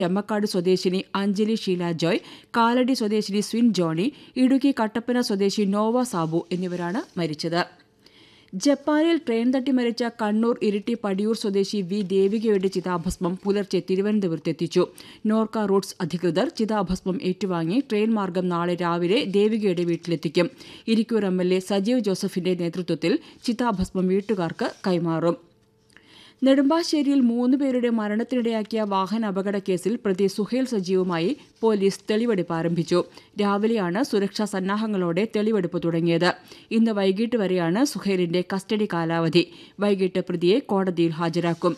ചെമ്മക്കാട് സ്വദേശിനി അഞ്ജലി ഷീല ജോയ് കാലടി സ്വദേശിനി സ്വിൻ ജോണി ഇടുക്കി കട്ടപ്പന സ്വദേശി നോവ സാബു എന്നിവരാണ് മരിച്ചത് ജപ്പാനിൽ ട്രെയിൻ തട്ടി മരിച്ച കണ്ണൂർ ഇരിട്ടി പടിയൂർ സ്വദേശി വി ദേവികയുടെ ചിതാഭസ്മം പുലർച്ചെ തിരുവനന്തപുരത്തെത്തിച്ചു നോർക്ക റൂട്ട്സ് അധികൃതർ ചിതാഭസ്മം ഏറ്റുവാങ്ങി ട്രെയിൻ മാർഗം നാളെ രാവിലെ ദേവികയുടെ വീട്ടിലെത്തിക്കും Irikkur M L A Sajeev ജോസഫിന്റെ നേതൃത്വത്തിൽ ചിതാഭസ്മം വീട്ടുകാർക്ക് കൈമാറും നെടുമ്പാശ്ശേരിയിൽ മൂന്ന് പേരുടെ മരണത്തിനിടയാക്കിയ വാഹന അപകട കേസിൽ പ്രതി സുഹേൽ സജീവുമായി പോലീസ് തെളിവെടുപ്പ് ആരംഭിച്ചു രാവിലെയാണ് സുരക്ഷാ സന്നാഹങ്ങളോടെ തെളിവെടുപ്പ് തുടങ്ങിയത് ഇന്ന് വൈകിട്ട് വരെയാണ് സുഹേലിന്റെ കസ്റ്റഡി കാലാവധി വൈകിട്ട് പ്രതിയെ കോടതിയിൽ ഹാജരാക്കും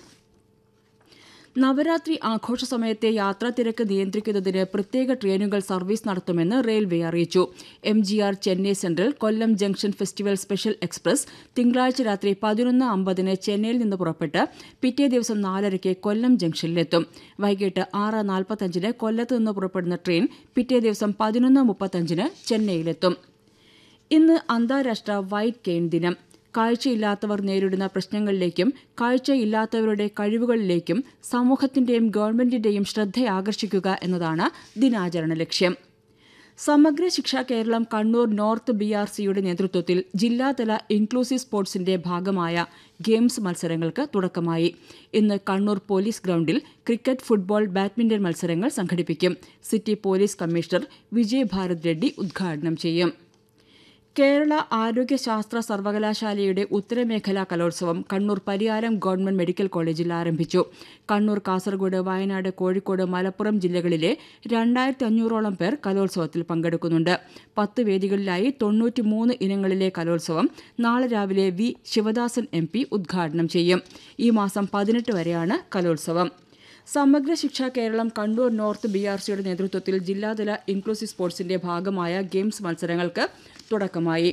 നവരാത്രി ആഘോഷ സമയത്തെ യാത്രാ തിരക്ക് നിയന്ത്രിക്കുന്നതിന് പ്രത്യേക ട്രെയിനുകൾ സർവീസ് നടത്തുമെന്ന് റെയിൽവേ അറിയിച്ചു M G R Chennai central Kollam junction festival special express തിങ്കളാഴ്ച രാത്രി പതിനൊന്ന് അമ്പതിന് ചെന്നൈയിൽ നിന്ന് പുറപ്പെട്ട് പിറ്റേ ദിവസം നാലരയ്ക്ക് കൊല്ലം ജംഗ്ഷനിലെത്തും വൈകിട്ട് ആറ് നാൽപ്പത്തഞ്ചിന് കൊല്ലത്ത് നിന്ന് പുറപ്പെടുന്ന ട്രെയിൻ പിറ്റേ ദിവസം പതിനൊന്ന് മുപ്പത്തഞ്ചിന് ചെന്നൈയിലെത്തും ഇന്ന് അന്താരാഷ്ട്ര വൈറ്റ് കെയിൻ ദിനം കാഴ്ചയില്ലാത്തവർ നേരിടുന്ന പ്രശ്നങ്ങളിലേക്കും കാഴ്ചയില്ലാത്തവരുടെ കഴിവുകളിലേക്കും സമൂഹത്തിന്റെയും ഗവൺമെന്റിന്റെയും ശ്രദ്ധയാകർഷിക്കുക എന്നതാണ് ദിനാചരണ ലക്ഷ്യം Samagra Shiksha Keralam Kannur north B R സിയുടെ നേതൃത്വത്തിൽ ജില്ലാതല ഇൻക്ലൂസീവ് സ്പോർട്സിന്റെ ഭാഗമായ ഗെയിംസ് മത്സരങ്ങൾക്ക് തുടക്കമായി ഇന്ന് കണ്ണൂർ പോലീസ് ഗ്രൌണ്ടിൽ ക്രിക്കറ്റ് ഫുട്ബോൾ ബാഡ്മിന്റൺ മത്സരങ്ങൾ സംഘടിപ്പിക്കും city police commissioner Vijay Bharat Reddy ഉദ്ഘാടനം ചെയ്യും കേരള ആരോഗ്യശാസ്ത്ര സർവകലാശാലയുടെ ഉത്തരമേഖലാ കലോത്സവം കണ്ണൂർ പരിയാരം ഗവൺമെന്റ് മെഡിക്കൽ കോളേജിൽ ആരംഭിച്ചു കണ്ണൂർ കാസർഗോഡ് വയനാട് കോഴിക്കോട് മലപ്പുറം ജില്ലകളിലെ രണ്ടായിരത്തി അഞ്ഞൂറോളം പേർ കലോത്സവത്തിൽ പങ്കെടുക്കുന്നുണ്ട് പത്ത് വേദികളിലായി തൊണ്ണൂറ്റിമൂന്ന് ഇനങ്ങളിലെ കലോത്സവം നാളെ രാവിലെ വി ശിവദാസൻ എം പി ഉദ്ഘാടനം ചെയ്യും ഈ മാസം പതിനെട്ട് വരെയാണ് കലോത്സവം Samagra Shiksha Keralam Kannur north B R സിയുടെ നേതൃത്വത്തിൽ ജില്ലാതല ഇൻക്ലൂസീവ് സ്പോർട്സിന്റെ ഭാഗമായ ഗെയിംസ് മത്സരങ്ങൾക്ക് തുടക്കമായി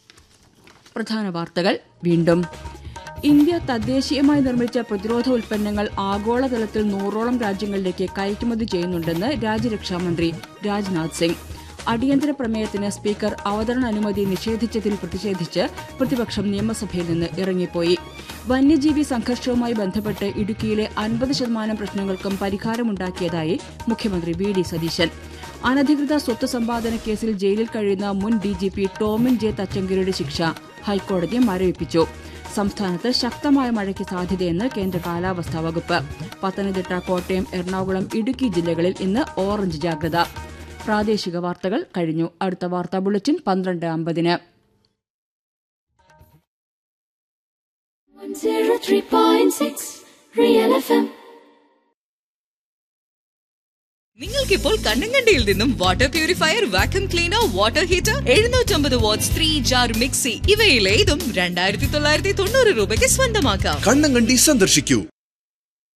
പ്രധാന വാർത്തകൾ വീണ്ടും ഇന്ത്യ തദ്ദേശീയമായി നിർമ്മിച്ച പ്രതിരോധ ഉൽപ്പന്നങ്ങൾ ആഗോളതലത്തിൽ നൂറോളം രാജ്യങ്ങളിലേക്ക് കയറ്റുമതി ചെയ്യുന്നുണ്ടെന്ന് രാജ്യരക്ഷാമന്ത്രി രാജ്നാഥ് സിംഗ് അടിയന്തര പ്രമേയത്തിന് സ്പീക്കർ അവതരണ അനുമതി നിഷേധിച്ചതിൽ പ്രതിഷേധിച്ച് പ്രതിപക്ഷം നിയമസഭയിൽ നിന്ന് ഇറങ്ങിപ്പോയി വന്യജീവി സംഘർഷവുമായി ബന്ധപ്പെട്ട് ഇടുക്കിയിലെ അൻപത് ശതമാനം പ്രശ്നങ്ങൾക്കും പരിഹാരമുണ്ടാക്കിയതായി മുഖ്യമന്ത്രി വി ഡി സതീശൻ അനധികൃത സ്വത്ത് സമ്പാദന കേസിൽ ജയിലിൽ കഴിയുന്ന മുൻ D G P Tomin J തച്ചങ്കരിയുടെ ശിക്ഷ ഹൈക്കോടതി മരവിപ്പിച്ചു സംസ്ഥാനത്ത് ശക്തമായ മഴയ്ക്ക് സാധ്യതയെന്ന് കേന്ദ്ര കാലാവസ്ഥാ വകുപ്പ് പത്തനംതിട്ട കോട്ടയം എറണാകുളം ഇടുക്കി ജില്ലകളിൽ ഇന്ന് ഓറഞ്ച് ജാഗ്രത പ്രാദേശിക വാർത്തകൾ കഴിഞ്ഞു അടുത്ത വാർത്താ ബുള്ളറ്റിൻ പന്ത്രണ്ട് അമ്പതിന് 103.6 Real FM. നിങ്ങൾക്കിപ്പോൾ കണ്ണങ്കണ്ടിയിൽ നിന്നും water purifier vacuum cleaner water heater എഴുന്നൂറ്റമ്പത് വാട്ട്സ് ത്രീ ജാർ മിക്സി ഇവയിലേതും രണ്ടായിരത്തി തൊള്ളായിരത്തി തൊണ്ണൂറ് രൂപയ്ക്ക് സ്വന്തമാക്കാം കണ്ണങ്കണ്ടി സന്ദർശിക്കൂ